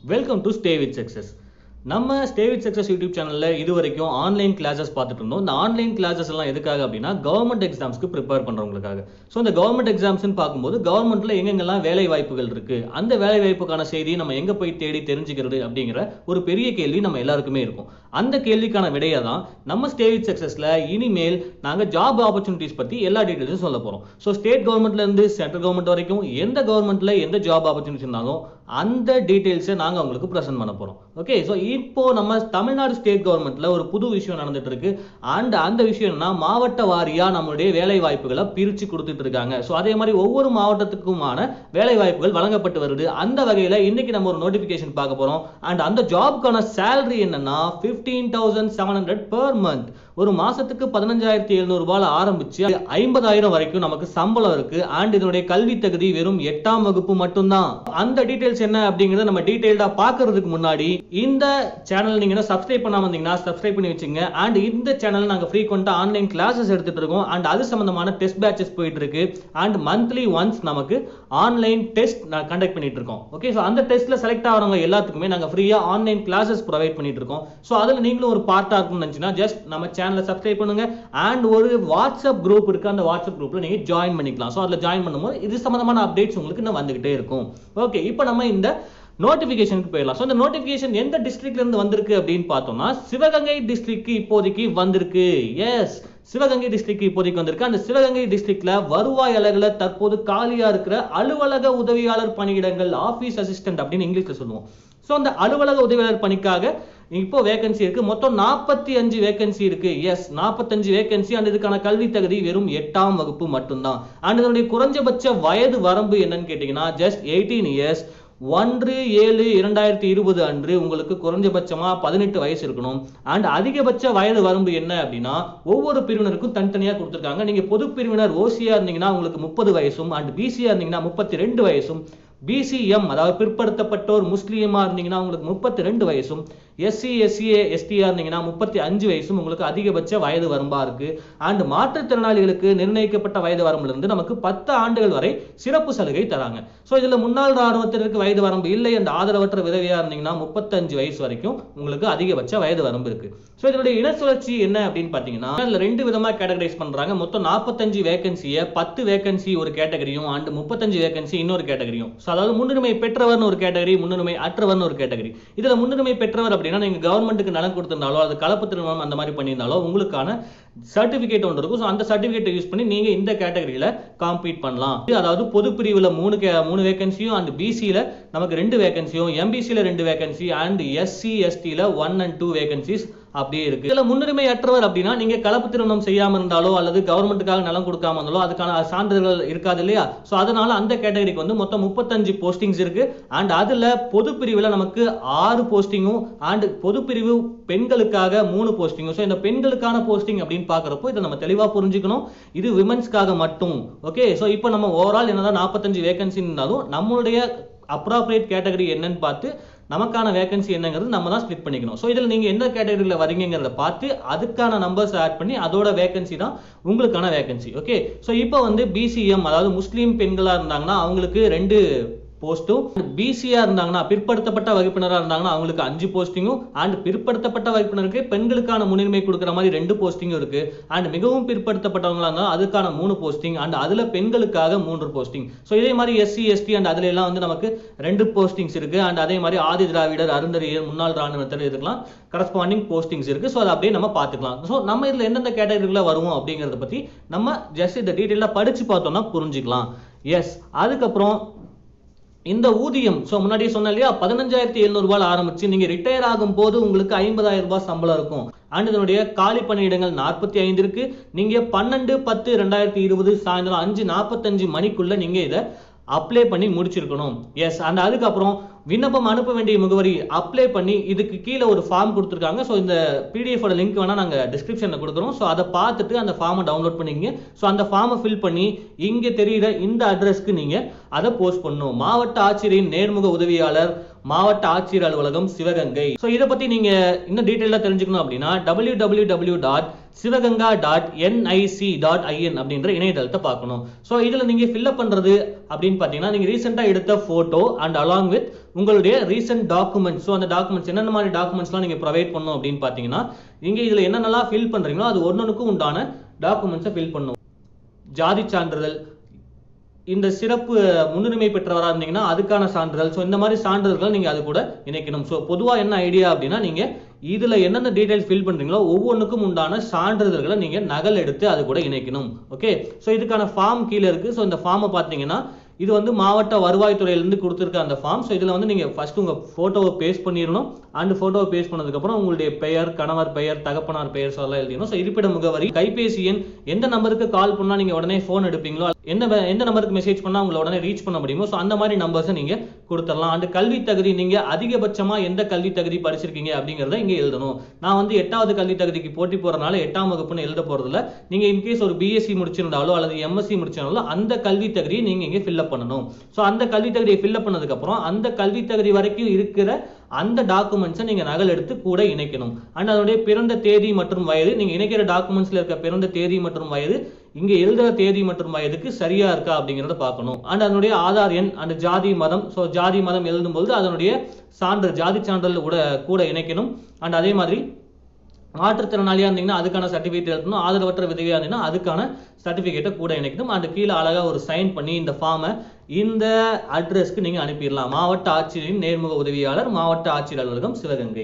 welcome to stay with success நம்ம stay with success YouTube சேனலில் இது வரைக்கும் ஆன்லைன் கிளாஸஸ் பார்த்துட்டு இருந்தோம் இந்த ஆன்லைன் கிளாஸஸ் எல்லாம் எதுக்காக அப்படின்னா கவர்மெண்ட் எக்ஸாம்ஸ்க்கு ப்ரிப்பேர் பண்ணுறவங்களுக்காக ஸோ இந்த கவர்மெண்ட் எக்ஸாம்ஸ்னு பார்க்கும்போது கவர்மெண்ட்டில் எங்கெங்கெல்லாம் வேலை வாய்ப்புகள் இருக்கு அந்த வேலை வாய்ப்புக்கான செய்தி நம்ம எங்கே போய் தேடி தெரிஞ்சுக்கிறது அப்படிங்கிற ஒரு பெரிய கேள்வி நம்ம எல்லாருக்குமே இருக்கும் அந்த கேள்விக்கான விடையை தான் நம்ம ஸ்டே வித் சக்ஸஸில் இனிமேல் நாங்கள் ஜாப் ஆப்பர்ச்சுனிட்டிஸ் பற்றி எல்லா டீட்டெயில்ஸும் சொல்ல போகிறோம் ஸோ ஸ்டேட் கவர்மெண்ட்லேருந்து சென்ட்ரல் கவர்மெண்ட் வரைக்கும் எந்த கவர்மெண்ட்டில் எந்த ஜாப் ஆப்பர்ச்சுனிட்டிஸ் இருந்தாலும் அந்த டீட்டெயில்ஸை நாங்கள் உங்களுக்கு ப்ரெசென்ட் பண்ண போகிறோம் ஓகே ஸோ இப்போ நம்ம தமிழ்நாடு ஸ்டேட் கவர்மெண்ட்ல ஒரு புது விஷயம் நடந்துட்டு இருக்கு அண்ட் அந்த விஷயம்னா மாவட்ட வாரியா நம்மளுடைய வேலை வாய்ப்புகளை பிரித்து கொடுத்துட்டு இருக்காங்க ஸோ அதே மாதிரி ஒவ்வொரு மாவட்டத்துக்குமான வேலை வாய்ப்புகள் வழங்கப்பட்டு வருது அந்த வகையில் இன்னைக்கு நம்ம ஒரு நோட்டிஃபிகேஷன் பார்க்க போகிறோம் அண்ட் அந்த ஜாப்க்கான சேலரி என்னன்னா fifteen thousand seven hundred per month ஒரு மாசத்துக்கு பதினஞ்சாயிரத்தி எழுநூறு ரூபாய் ஆரம்பிச்சு ஐம்பதாயிரம் வரைக்கும் நமக்கு சம்பளம் இருக்கு அண்ட் இதனுடைய கல்வி தகுதி வெறும் எட்டாம் வகுப்பு மட்டும்தான் அந்த டீடைல்ஸ் என்ன அப்படிங்கறத நம்ம டீடைல்டா பாக்குறதுக்கு முன்னாடி இந்த சேனல் நீங்க சப்ஸ்கிரைப் பண்ணாம இருந்தீங்கன்னா சப்ஸ்கிரைப் பண்ணி வச்சுங்க அண்ட் இந்த சேனல் நாங்க ஃப்ரீக்வெண்டா ஆன்லைன் கிளாஸஸ் எடுத்துட்டு இருக்கோம் அண்ட் அது சம்பந்தமான டெஸ்ட் பேட்சஸ் போயிட்டு இருக்கு அண்ட் மந்த்லி ஒன்ஸ் நமக்கு ஆன்லைன் டெஸ்ட் கண்டக்ட் பண்ணிட்டு இருக்கோம் ஓகே ஸோ அந்த டெஸ்ட்ல செலக்ட் ஆகிறவங்க எல்லாத்துக்குமே நாங்க ஃப்ரீயா ஆன்லைன் கிளாஸஸ் ப்ரொவைட் பண்ணிட்டு இருக்கோம் ஸோ அதுல நீங்களும் ஒரு பார்ட்டா இருக்கும்னு நினைச்சுன்னா ஜஸ்ட் நம்ம சேனலை சப்ஸ்கிரைப் பண்ணுங்க அண்ட் ஒரு வாட்ஸ்அப் குரூப் இருக்கு அந்த வாட்ஸ்அப் குரூப்ல நீங்க ஜாயின் பண்ணிக்கலாம் ஸோ அதில் ஜாயின் பண்ணும்போது இது சம்பந்தமான அப்டேட்ஸ் உங்களுக்கு இன்னும் வந்துகிட்டே இருக்கும் ஓகே இப்போ நம்ம இந்த நோட்டிபிகேஷனுக்கு போயிடலாம் ஸோ இந்த நோட்டிபிகேஷன் எந்த டிஸ்ட்ரிக்ட்ல இருந்து வந்திருக்கு அப்படின்னு பார்த்தோம்னா சிவகங்கை டிஸ்ட்ரிக்ட்க்கு இப்போதைக்கு வந்திருக்கு எஸ் சிவகங்கை டிஸ்ட்ரிக்ட் இப்போதைக்கு வந்திருக்கு அந்த சிவகங்கை டிஸ்ட்ரிக்ட்ல வருவாய் அலகுல தற்போது காலியா இருக்கிற அலுவலக உதவியாளர் பணியிடங்கள் ஆபீஸ் அசிஸ்டன்ட் அப்படின்னு இங்கிலீஷ்ல சொல்லுவோம் ஸோ அந்த அலுவலக உதவியாளர் பணிக்காக இப்போ வேகன்சி இருக்கு மொத்தம் நாற்பத்தி அஞ்சு வேகன்சி இருக்கு எஸ் நாற்பத்தஞ்சு வேகன்சி அண்ட் இதுக்கான கல்வி தகுதி வெறும் எட்டாம் வகுப்பு மட்டும்தான் அண்ட் இதனுடைய குறைஞ்சபட்ச வயது வரம்பு என்னன்னு கேட்டீங்கன்னா ஜஸ்ட் எயிட்டீன் இயர்ஸ் ஒன்று ஏழு இரண்டாயிரத்தி இருபது அன்று உங்களுக்கு குறைஞ்சபட்சமா பதினெட்டு வயசு இருக்கணும் அண்ட் அதிகபட்ச வயது வரம்பு என்ன அப்படின்னா ஒவ்வொரு பிரிவினருக்கும் தனித்தனியா கொடுத்துருக்காங்க நீங்க பொது பிரிவினர் ஓசியா இருந்தீங்கன்னா உங்களுக்கு முப்பது வயசும் அண்ட் பிசியா இருந்தீங்கன்னா முப்பத்தி ரெண்டு வயசும் பிசிஎம் அதாவது பிற்படுத்தப்பட்டோர் முஸ்லீமா இருந்தீங்கன்னா உங்களுக்கு முப்பத்தி ரெண்டு வயசும் எஸ்சி எஸ்சிஏ எஸ்டிஆர் இருந்தீங்கன்னா முப்பத்தி அஞ்சு வயசும் உங்களுக்கு அதிகபட்ச வயது வரம்பா இருக்கு அண்ட் மாற்றுத்திறனாளிகளுக்கு நிர்ணயிக்கப்பட்ட வயது வரம்புல இருந்து நமக்கு பத்து ஆண்டுகள் வரை சிறப்பு சலுகை தராங்க ஸோ இதுல முன்னாள் ராணுவத்திற்கு வயது வரம்பு இல்லை அந்த ஆதரவற்ற விதவியா இருந்தீங்கன்னா முப்பத்தஞ்சு வயசு வரைக்கும் உங்களுக்கு அதிகபட்ச வயது வரம்பு இருக்கு ஸோ இதனுடைய இன சுழற்சி என்ன அப்படின்னு பாத்தீங்கன்னா இதுல ரெண்டு விதமா கேட்டகரைஸ் பண்றாங்க மொத்தம் நாற்பத்தஞ்சு வேகன்சியை பத்து வேகன்சி ஒரு கேட்டகரியும் அண்ட் முப்பத்தஞ்சு வேகன்சி இன்னொரு கேட்டகரியும் ஸோ அதாவது முன்னுரிமை பெற்றவர்னு ஒரு கேட்டகரி முன்னுரிமை அற்றவர்னு ஒரு கேட்டகரி இதுல முன்னுரிமை பெற்றவர் அப்படின்னா நீங்க கவர்மெண்ட்டுக்கு நலன் கொடுத்திருந்தாலோ அது கலப்பு திருமணம் அந்த மாதிரி பண்ணியிருந்தாலோ உங்களுக்கான சர்டிபிகேட் ஒன்று இருக்கும் ஸோ அந்த சர்டிபிகேட்டை யூஸ் பண்ணி நீங்க இந்த கேட்டகரியில காம்பீட் பண்ணலாம் அதாவது பொது பிரிவுல மூணு கே மூணு வேகன்சியும் அண்ட் பிசியில நமக்கு ரெண்டு வேகன்சியும் எம்பிசியில ரெண்டு வேகன்சி அண்ட் எஸ்சி எஸ்டியில ஒன் அண்ட் டூ வேகன்சிஸ் அப்படியே இருக்கு இதுல முன்னுரிமை அற்றவர் அப்படின்னா நீங்க கலப்பு திருமணம் செய்யாம இருந்தாலோ அல்லது கவர்மெண்ட்டுக்காக நலம் கொடுக்காம இருந்தாலோ அதுக்கான சான்றிதழ்கள் இருக்காது இல்லையா சோ அதனால அந்த கேட்டகரிக்கு வந்து மொத்தம் முப்பத்தஞ்சு போஸ்டிங்ஸ் இருக்கு அண்ட் அதுல பொது பிரிவுல நமக்கு ஆறு போஸ்டிங்கும் அண்ட் பொது பிரிவு பெண்களுக்காக மூணு போஸ்டிங்கும் ஸோ இந்த பெண்களுக்கான போஸ்டிங் அப்படின்னு பாக்குறப்போ இதை நம்ம தெளிவா புரிஞ்சுக்கணும் இது விமன்ஸ்க்காக மட்டும் ஓகே ஸோ இப்போ நம்ம ஓவரால் என்னதான் நாற்பத்தஞ்சு வேகன்சி இருந்தாலும் நம்மளுடைய அப்ராப்ரியேட் கேட்டகரி என்னன்னு பார்த்து நமக்கான வேகன்சி என்னங்கிறது நம்ம தான் ஸ்பிளிட் பண்ணிக்கணும் ஸோ இதில் நீங்கள் எந்த கேட்டகரியில் வரீங்கிறத பார்த்து அதுக்கான நம்பர்ஸ் ஆட் பண்ணி அதோட வேகன்சி தான் உங்களுக்கான வேகன்சி ஓகே ஸோ இப்போ வந்து பிசிஎம் அதாவது முஸ்லீம் பெண்களாக இருந்தாங்கன்னா அவங்களுக்கு ரெண்டு போஸ்ட்டும் பிசியா இருந்தாங்கன்னா பிற்படுத்தப்பட்ட வகுப்பினராக இருந்தாங்கன்னா அவங்களுக்கு அஞ்சு போஸ்டிங்கும் அண்ட் பிற்படுத்தப்பட்ட வகுப்பினருக்கு பெண்களுக்கான முன்னுரிமை கொடுக்குற மாதிரி ரெண்டு போஸ்டிங்கும் இருக்கு அண்ட் மிகவும் பிற்படுத்தப்பட்டவங்களா இருந்தால் அதுக்கான மூணு போஸ்டிங் அண்ட் அதுல பெண்களுக்காக மூன்று போஸ்டிங் ஸோ இதே மாதிரி எஸ்சி எஸ்டி அண்ட் அதுல எல்லாம் வந்து நமக்கு ரெண்டு போஸ்டிங்ஸ் இருக்கு அண்ட் அதே மாதிரி ஆதி திராவிடர் அருந்தறியர் முன்னாள் ராணுவத்தர் இதுக்கெல்லாம் கரஸ்பாண்டிங் போஸ்டிங்ஸ் இருக்கு ஸோ அதை அப்படியே நம்ம பார்த்துக்கலாம் ஸோ நம்ம இதுல எந்தெந்த கேட்டகரியில் வருவோம் அப்படிங்கிறத பத்தி நம்ம ஜஸ்ட் இந்த டீட்டெயிலாக படிச்சு பார்த்தோம்னா புரிஞ்சுக்கலாம் எஸ் அதுக்கப்புறம் இந்த ஊதியம் ஸோ முன்னாடியே சொன்னேன் இல்லையா பதினஞ்சாயிரத்தி எழுநூறு ரூபாய் ஆரம்பிச்சு நீங்க ரிட்டையர் ஆகும் போது உங்களுக்கு ஐம்பதாயிரம் ரூபாய் சம்பளம் இருக்கும் அண்ட் இதனுடைய காலி பணியிடங்கள் நாற்பத்தி ஐந்து இருக்கு நீங்க பன்னெண்டு பத்து ரெண்டாயிரத்தி இருபது சாயந்தரம் அஞ்சு நாற்பத்தஞ்சு மணிக்குள்ள நீங்க இதை அப்ளை பண்ணி முடிச்சிருக்கணும் எஸ் அண்ட் அதுக்கப்புறம் விண்ணப்பம் அனுப்ப வேண்டிய முகவரி அப்ளை பண்ணி இதுக்கு கீழே ஒரு ஃபார்ம் கொடுத்துருக்காங்க ஸோ இந்த பிடிஎஃபோட லிங்க் வேணால் நாங்கள் டிஸ்கிரிப்ஷனில் கொடுக்குறோம் ஸோ அதை பார்த்துட்டு அந்த ஃபார்மை டவுன்லோட் பண்ணிங்க ஸோ அந்த ஃபார்மை ஃபில் பண்ணி இங்கே தெரியுற இந்த அட்ரஸ்க்கு நீங்கள் அதை போஸ்ட் பண்ணணும் மாவட்ட ஆட்சியரின் நேர்முக உதவியாளர் மாவட்ட ஆட்சியர் அலுவலகம் சிவகங்கை ஸோ இதை பற்றி நீங்கள் இன்னும் டீட்டெயிலாக தெரிஞ்சுக்கணும் அப்படின்னா W W W dot Sivaganga dot NIC dot IN அப்படின்ற இணையதளத்தை பார்க்கணும் ஸோ இதில் நீங்கள் ஃபில்அப் பண்ணுறது அப்படின்னு பார்த்தீங்கன்னா நீங்கள் ரீசெண்டாக எடுத்த ஃபோட்டோ அண்ட் அலாங் வித் உங்களுடைய ரீசன்ட் டாக்குமெண்ட்ஸ் ஸோ அந்த டாக்குமெண்ட்ஸ் என்னென்ன மாதிரி டாக்குமெண்ட்ஸ்லாம் நீங்கள் ப்ரொவைட் பண்ணணும் அப்படின்னு பார்த்தீங்கன்னா இங்கே இதில் என்னென்னலாம் ஃபில் பண்ணுறீங்களோ அது ஒன்னொன்றுக்கும் உண்டான டாக்குமெண்ட்ஸை ஃபில் பண்ணணும் ஜாதி சான்றிதழ் இந்த சிறப்பு முன்னுரிமை பெற்றவராக இருந்தீங்கன்னா அதுக்கான சான்றிதழ் ஸோ இந்த மாதிரி சான்றிதழ்கள் நீங்கள் அது கூட இணைக்கணும் ஸோ பொதுவாக என்ன ஐடியா அப்படின்னா நீங்கள் இதில் என்னென்ன டீடைல்ஸ் ஃபில் பண்ணுறீங்களோ ஒவ்வொன்றுக்கும் உண்டான சான்றிதழ்களை நீங்கள் நகல் எடுத்து அது கூட இணைக்கணும் ஓகே ஸோ இதுக்கான ஃபார்ம் கீழே இருக்குது ஸோ இந்த ஃபார்மை பார்த்தீங்கன்னா இது வந்து மாவட்ட வருவாய்த்துறையிலேருந்து கொடுத்துருக்க அந்த ஃபார்ம் ஸோ இதில் வந்து நீங்கள் ஃபர்ஸ்ட் உங்கள் ஃபோட்டோவை பேஸ்ட் பண்ணிடணும் அண்ட் ஃபோட்டோவை பேஸ்ட் பண்ணதுக்கப்புறம் உங்களுடைய பெயர் கணவர் பெயர் தகப்பனார் பெயர் சொல்லலாம் எழுதிடணும் ஸோ இருப்பிட முகவரி கைபேசி எண் எந்த நம்பருக்கு கால் பண்ணால் நீங்கள் உடனே ஃபோன் எடுப்பீங்களோ எந்த வே- எந்த நம்பருக்கு மெசேஜ் பண்ணால் உங்களை உடனே ரீச் பண்ண முடியுமோ ஸோ அந்த மாதிரி நம்பர்ஸை நீங்கள் கொடுத்துடலாம் அண்ட் கல்வி தகுதி நீங்கள் அதிகபட்சமாக எந்த கல்வி தகுதி படிச்சிருக்கீங்க அப்படிங்கிறத இங்கே எழுதணும் நான் வந்து எட்டாவது கல்வி தகுதிக்கு போட்டி போகிறனால எட்டாம் வகுப்புன்னு எழுத போகிறதில்ல நீங்கள் இன்கேஸ் ஒரு பிஎஸ்சி முடிச்சிருந்தாலோ அல்லது எம்எஸ்சி முடிச்சிருந்தாலோ அந்த கல்வி தகுதியை நீங்கள் இங்கே ஃபில்அப் பண்ணணும் ஸோ அந்த கல்வி தகுதியை ஃபில்அப் பண்ணதுக்கப்புறம் அந்த கல்வி தகுதி வரைக்கும் இருக்கிற அந்த டாக்குமெண்ட்ஸை நீங்கள் நகல் எடுத்து கூட இணைக்கணும் அண்ட் அதனுடைய பிறந்த தேதி மற்றும் வயது நீங்கள் இணைக்கிற டாக்குமெண்ட்ஸில் இருக்க பிறந்த தேதி மற்றும் வயது இங்கே எழுதுகிற தேதி மற்றும் வயதுக்கு சரியா இருக்கா அப்படிங்கிறத பார்க்கணும் அண்ட் அதனுடைய ஆதார் எண் அண்ட் ஜாதி மதம் ஸோ ஜாதி மதம் எழுதும்போது அதனுடைய சான்று ஜாதி சான்றிதழ் கூட கூட இணைக்கணும் அண்ட் அதே மாதிரி மாற்றுத்திறனாளியாக இருந்தீங்கன்னா அதுக்கான சர்டிஃபிகேட் எழுதணும் ஆதரவற்ற விதவியாக இருந்தீங்கன்னா அதுக்கான சர்டிஃபிகேட்டை கூட இணைக்கணும் அண்ட் கீழே அழகாக ஒரு சைன் பண்ணி இந்த ஃபார்மை இந்த அட்ரஸ்க்கு நீங்கள் அனுப்பிடலாம் மாவட்ட ஆட்சியரின் நேர்முக உதவியாளர் மாவட்ட ஆட்சியர் அலுவலகம் சிவகங்கை